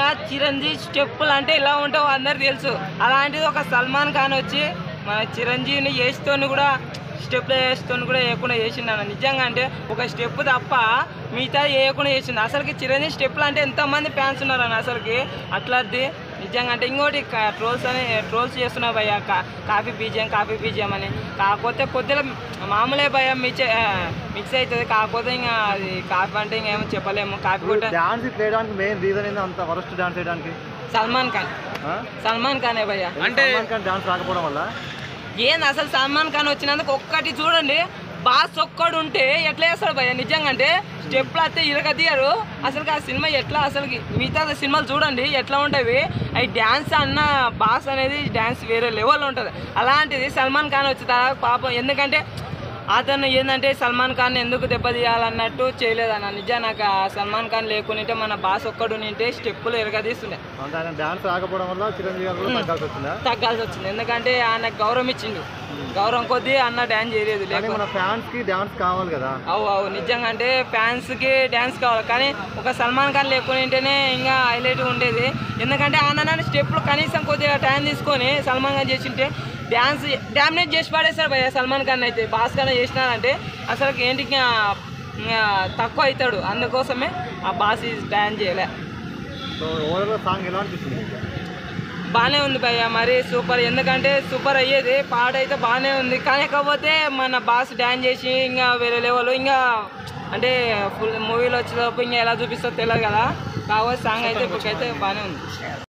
చిరంజీవి స్టెప్పులు అంటే ఇలా ఉంటావు అందరు తెలుసు అలాంటిది ఒక సల్మాన్ ఖాన్ వచ్చి మన చిరంజీవిని చేస్తోని కూడా స్టెప్ వేస్తోని కూడా వేయకుండా చేసిండు అన్న నిజంగా అంటే ఒక స్టెప్ తప్ప మిగతా వేయకుండా చేసిండు అసలుకి చిరంజీవి స్టెప్లు అంటే ఎంతమంది ఫ్యాన్స్ ఉన్నారు అన్న అసలుకి అట్లాది నిజంగా అంటే ఇంకోటి ట్రోల్స్ అని ట్రోల్స్ చేస్తున్నా భయ్య కా- కాఫీ బీజియం కాఫీ బీజియం అని కాకపోతే కొద్దిగా మామూలే భయ మిక్స్ మిక్స్ అవుతుంది కాకపోతే ఇంకా అది కాఫీ అంటే ఇంకా ఏమో చెప్పలేము కాఫీ కూడా డాన్స్ వేయడానికి మెయిన్ రీజన్ ఏంది అంత వరస్ట్ డాన్స్ వేయడానికి సల్మాన్ ఖాన్ ఆ? సల్మాన్ ఖానే భయ్య అంటే డాన్స్ రాకపోవడం వల్ల ఏంది అసలు సల్మాన్ ఖాన్ వచ్చినందుకు ఒక్కటి చూడండి బాస్ ఒక్కడు ఉంటే ఎట్లా చేస్తాడు భయ్య నిజంగా అంటే స్టెప్లు అయితే ఇరగ తీయరు అసలు ఆ సినిమా ఎట్లా అసలు మిగతా సినిమాలు చూడండి ఎట్లా ఉంటాయి అవి డ్యాన్స్ అన్న బాస్ అనేది డ్యాన్స్ వేరే లెవెల్ ఉంటుంది అలాంటిది సల్మాన్ ఖాన్ వచ్చి తర్వాత పాపం ఎందుకంటే అతను ఏంటంటే సల్మాన్ ఖాన్ ఎందుకు దెబ్బతీయాలన్నట్టు చేయలేదన్న నిజం నాకు ఆ సల్మాన్ ఖాన్ లేకుంటే మన బాస్ ఒక్కడు నింటే స్టెప్పులు ఎరగదీస్తుండే అంటే ఆయన డాన్స్ రాకపోవడం వల్ల చిరంజీవి గారు కూడా తగ్గాల్సి వచ్చిందా తగ్గాల్సి వచ్చింది ఎందుకంటే ఆయన గౌరవం ఇచ్చిండు గౌరవం కొద్దీ అన్న డ్యాన్స్ చేయలేదు కానీ లేకపోతే మన ఫ్యాన్స్ కి డాన్స్ కావాలి కదా అవు అవు నిజంగా అంటే ఫ్యాన్స్కి డ్యాన్స్ కావాలి కానీ ఒక సల్మాన్ ఖాన్ లేకుంటేనే ఇంకా హైలైట్ ఉండేది ఎందుకంటే అన్న స్టెప్లు కనీసం కొద్దిగా టైం తీసుకొని సల్మాన్ ఖాన్ చేసింటే డ్యాన్స్ డామినేట్ చేసి పడేస్తాడు భయ్య సల్మాన్ ఖాన్ అయితే బాస్ ఖాన్ చేసినారంటే అసలు ఏంటి ఇంకా ఇంకా తక్కువ అవుతాడు అందుకోసమే ఆ బాస్ డ్యాన్స్ చేయలే సో ఓవరాల్ సాంగ్ ఎలా అనిపిస్తుంది బాగానే ఉంది భయ్య మరి సూపర్ ఎందుకంటే సూపర్ అయ్యేది పాట అయితే బాగానే ఉంది కానీ కాకపోతే మన బాస్ డ్యాన్స్ చేసి ఇంకా వేరే లెవెల్ ఇంకా అంటే ఫుల్ మూవీలో వచ్చేటప్పుడు ఇంకా ఎలా చూపిస్తో తెలియదు కదా కాకపోతే సాంగ్ అయితే ఇప్పటికైతే బాగానే ఉంది